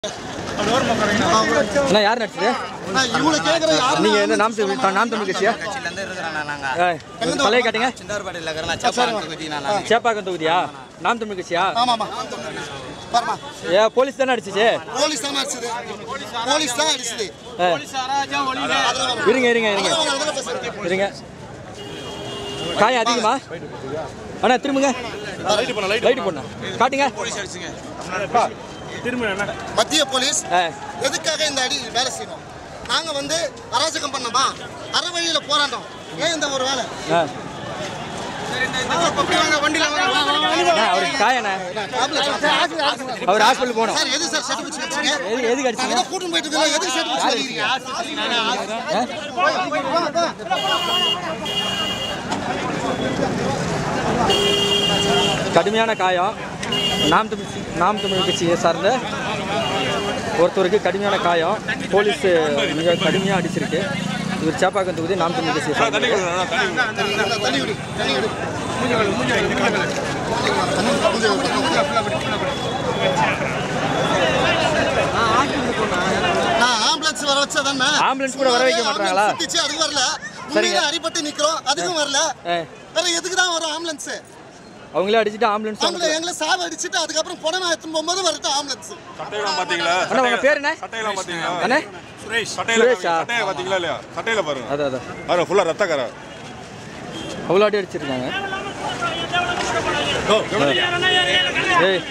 அண்ணா யார் நடிச்சது இவங்களை கேட்குற யாரு நீங்க என்ன நாம் தமிழ் நாம் தமிழ் கட்சியா கட்சியிலேருந்து இருக்கிறேன் நாங்க ஏய், பழைய காட்டுங்க சிந்தார்பாடியில் இருக்கிறேன் சப்பாத்தி குத்தி நான் சேப்பாக்கம் தொகுதியா நாம் தமிழ் கட்சியா ஆமாமா பாருமா ஏ போலீஸ் தானே அடிச்சிச்சு போலீஸ் தான் அடிச்சது போலீஸ் தான் அடிச்சது ஏ, இருங்க இருங்க இருங்க இருங்க காயம் அதிகமா அண்ணா திரும்புங்க லைட் பண்ண காட்டுங்க மத்திய போலீஸ் ஏ, எதுக்காக இந்த அடி வேலை செய்யணும் நாங்க வந்து அராஜகம் பண்ணோமா அற வழியில போராட்டம் ஏன் இந்த ஒரு வேலை ஆ. வண்டியில அண்ணா, அவருக்கு காயண்ணே அவர் ஹாஸ்பிட்டல் போகணும் சார் எது சார் செட்டு பிடிச்சி வச்சீங்க எது எதுக்கு அடிச்சீங்க நாங்க கூட்டம் போயிட்டு இருக்கோம் எதுக்கு செட்டு பிடிச்சி வச்சிருக்கீங்க கடுமையான காயம் நாம் தமிழ் நாம் தமிழ் கட்சியை சார்ந்த ஒருத்தருக்கு கடுமையான காயம் போலீஸ் மிக கடுமையாக அடிச்சிருக்கு இவர் சேப்பாக்கம் தொகுதி நாம் தமிழ் கட்சியை சார்ந்த தண்ணி விடு தண்ணி விடு நான் ஆம்புலன்ஸ் வர வச்சா தானே ஆம்புலன்ஸ் கூட வர வைக்க மாட்டாங்களா? சுத்திச்சு அது வரல முன்னாடி அடிபட்டு நிக்கிறோம் அதுக்கும் வரல ஏ, வேற எதுக்கு தான் வரும் ஆம்புலன்ஸ் அவங்களே அடிச்சுட்டு ஆம்புலன்ஸ் ஆம்புல எங்களை சாவு அடிச்சுட்டு அதுக்கப்புறம் புடவை எடுத்துன்னு போகும்போது வரட்டும் ஆம்புலன்ஸ் சட்டையெல்லாம் பாத்தீங்களா அண்ணா உங்க பேர் என்ன சட்டையெல்லாம் பாத்தீங்களா அண்ணே சுரேஷ் சட்டையில சுரேஷா? சட்டையை பாத்தீங்களா இல்லையா சட்டையில பாருங்க அதான் அதான் பாருங்க ஃபுல்லா ரத்த கரை அவ்வளோ அடி அடிச்சிருக்காங்க ஏய்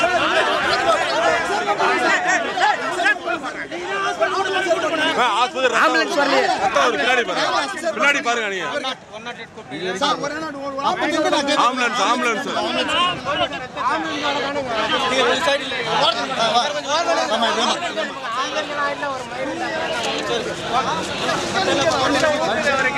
ஆஸ்பத்திரி ஆம்புலன்ஸ் வரலையே ரத்தம் வருது, பின்னாடி பாருங்க பின்னாடி பாருங்க நீங்க ஆம்புலன்ஸ் ஆம்புலன்ஸ் ஆமா